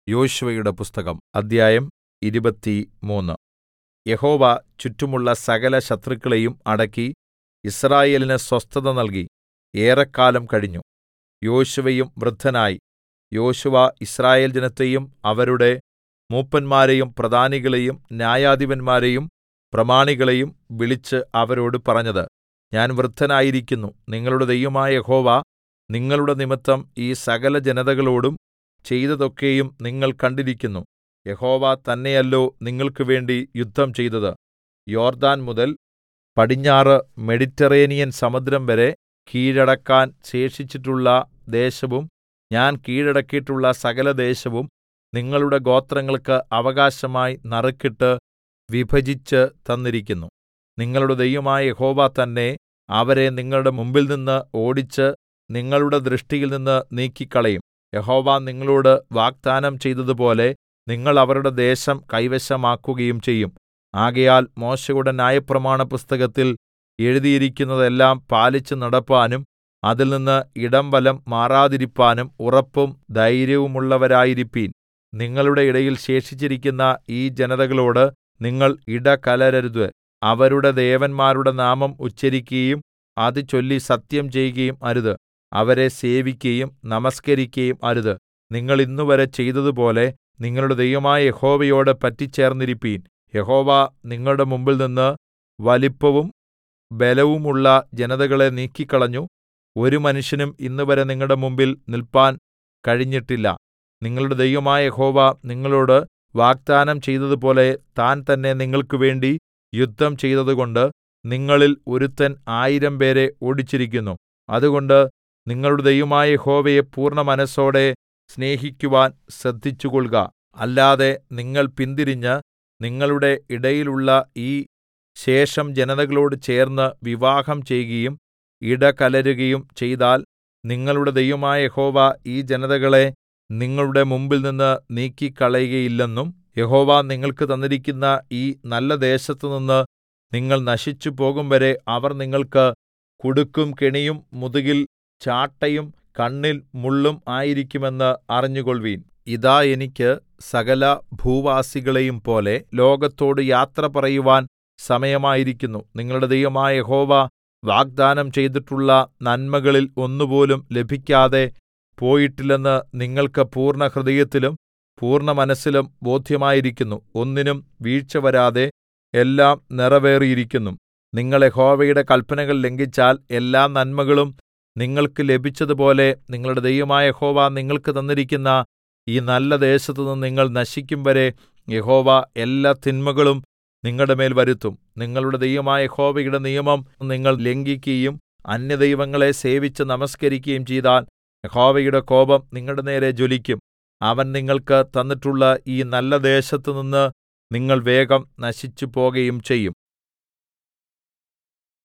യോശുവയുടെ പുസ്തകം അദ്ധ്യായം ഇരുപത്തിമൂന്ന് യഹോവ ചുറ്റുമുള്ള സകല ശത്രുക്കളെയും അടക്കി യിസ്രായേലിന് സ്വസ്ഥത നൽകി ഏറെക്കാലം കഴിഞ്ഞു യോശുവയും വൃദ്ധനായി യോശുവ യിസ്രായേൽ ജനത്തെയും അവരുടെ മൂപ്പന്മാരെയും പ്രധാനികളെയും ന്യായാധിപന്മാരെയും പ്രമാണികളെയും വിളിച്ച് അവരോട് പറഞ്ഞത് ഞാൻ വൃദ്ധനായിരിക്കുന്നു നിങ്ങളുടെ ദൈവമായ യഹോവ നിങ്ങളുടെ നിമിത്തം ഈ സകലജനതകളോടും ചെയ്തതൊക്കെയും നിങ്ങൾ കണ്ടിരിക്കുന്നു യഹോവ തന്നെയല്ലോ നിങ്ങൾക്കുവേണ്ടി യുദ്ധം ചെയ്തത് യോർദ്ദാൻ മുതൽ പടിഞ്ഞാറ് മെഡിറ്ററേനിയൻ സമുദ്രം വരെ കീഴടക്കാൻ ശേഷിച്ചിട്ടുള്ള ദേശവും ഞാൻ കീഴടക്കിയിട്ടുള്ള സകലദേശവും നിങ്ങളുടെ ഗോത്രങ്ങൾക്ക് അവകാശമായി നറുക്കിട്ട് വിഭജിച്ച് തന്നിരിക്കുന്നു നിങ്ങളുടെ ദൈവമായ യഹോവ തന്നെ അവരെ നിങ്ങളുടെ മുമ്പിൽനിന്ന് ഓടിച്ച് നിങ്ങളുടെ ദൃഷ്ടിയിൽനിന്ന് നീക്കിക്കളയും യഹോവ നിങ്ങളോട് വാഗ്ദാനം ചെയ്തതുപോലെ നിങ്ങൾ അവരുടെ ദേശം കൈവശമാക്കുകയും ചെയ്യും ആകയാൽ മോശെയുടെ ന്യായപ്രമാണപുസ്തകത്തിൽ എഴുതിയിരിക്കുന്നതെല്ലാം പാലിച്ചു നടപ്പാനും അതിൽനിന്ന് ഇടംവലം മാറാതിരിപ്പാനും ഉറപ്പും ധൈര്യവുമുള്ളവരായിരിപ്പീൻ നിങ്ങളുടെ ഇടയിൽ ശേഷിച്ചിരിക്കുന്ന ഈ ജനതകളോട് നിങ്ങൾ ഇടകലരരുത് അവരുടെ ദേവന്മാരുടെ നാമം ഉച്ചരിക്കുകയും അത് ചൊല്ലി സത്യം ചെയ്യുകയും അരുത് അവരെ സേവിക്കയും നമസ്കരിക്കയും അരുത് നിങ്ങൾ ഇന്നുവരെ ചെയ്തതുപോലെ നിങ്ങളുടെ ദൈവമായ യഹോവയോട് പറ്റിച്ചേർന്നിരിപ്പീൻ യഹോവ നിങ്ങളുടെ മുമ്പിൽനിന്ന് വലിപ്പവും ബലവുമുള്ള ജനതകളെ നീക്കിക്കളഞ്ഞു ഒരു മനുഷ്യനും ഇന്നുവരെ നിങ്ങളുടെ മുമ്പിൽ നിൽപ്പാൻ കഴിഞ്ഞിട്ടില്ല നിങ്ങളുടെ ദൈവമായ യഹോവ നിങ്ങളോട് വാഗ്ദാനം ചെയ്തതുപോലെ താൻ തന്നെ നിങ്ങൾക്കുവേണ്ടി യുദ്ധം ചെയ്തതുകൊണ്ട് നിങ്ങളിൽ ഒരുത്തൻ ആയിരം പേരെ ഓടിച്ചിരിക്കുന്നു അതുകൊണ്ട് നിങ്ങളുടെ ദൈവമായ യഹോവയെ പൂർണ്ണമനസ്സോടെ സ്നേഹിക്കുവാൻ ശ്രദ്ധിച്ചുകൊൾക അല്ലാതെ നിങ്ങൾ പിന്തിരിഞ്ഞ് നിങ്ങളുടെ ഇടയിലുള്ള ഈ ശേഷം ജനതകളോട് ചേർന്ന് വിവാഹം ചെയ്യുകയും ഇടകലരുകയും ചെയ്താൽ നിങ്ങളുടെ ദൈവമായ യഹോവ ഈ ജനതകളെ നിങ്ങളുടെ മുമ്പിൽനിന്ന് നീക്കിക്കളയുകയില്ലെന്നും യഹോവ നിങ്ങൾക്ക് തന്നിരിക്കുന്ന ഈ നല്ല ദേശത്തുനിന്ന് നിങ്ങൾ നശിച്ചു പോകുംവരെ അവർ നിങ്ങൾക്ക് കുടുക്കും കെണിയും മുതുകിൽ ചാട്ടയും കണ്ണിൽ മുള്ളും ആയിരിക്കുമെന്ന് അറിഞ്ഞുകൊൾവീൻ ഇതാ എനിക്ക് സകല ഭൂവാസികളെയും പോലെ ലോകത്തോട് യാത്ര പറയുവാൻ സമയമായിരിക്കുന്നു നിങ്ങളുടെ ദൈവമായ യഹോവ വാഗ്ദാനം ചെയ്തിട്ടുള്ള നന്മകളിൽ ഒന്നുപോലും ലഭിക്കാതെ പോയിട്ടില്ലെന്ന് നിങ്ങൾക്ക് പൂർണ്ണ ഹൃദയത്തിലും പൂർണ്ണ മനസ്സിലും ബോധ്യമായിരിക്കുന്നു ഒന്നിനും വീഴ്ച വരാതെ എല്ലാം നിറവേറിയിരിക്കുന്നു നിങ്ങൾ യഹോവയുടെ കൽപ്പനകൾ ലംഘിച്ചാൽ എല്ലാ നന്മകളും നിങ്ങൾക്ക് ലഭിച്ചതുപോലെ നിങ്ങളുടെ ദൈവമായ യഹോവ നിങ്ങൾക്ക് തന്നിരിക്കുന്ന ഈ നല്ല ദേശത്തുനിന്ന് നിങ്ങൾ നശിക്കും വരെ യഹോവ എല്ലാ തിന്മകളും നിങ്ങളുടെ മേൽ വരുത്തും നിങ്ങളുടെ ദൈവമായ യഹോവയുടെ നിയമം നിങ്ങൾ ലംഘിക്കുകയും അന്യദൈവങ്ങളെ സേവിച്ച് നമസ്കരിക്കുകയും ചെയ്താൽ യഹോവയുടെ കോപം നിങ്ങളുടെ നേരെ ജ്വലിക്കും അവൻ നിങ്ങൾക്ക് തന്നിട്ടുള്ള ഈ നല്ല ദേശത്തുനിന്ന് നിങ്ങൾ വേഗം നശിച്ചുപോകയും ചെയ്യും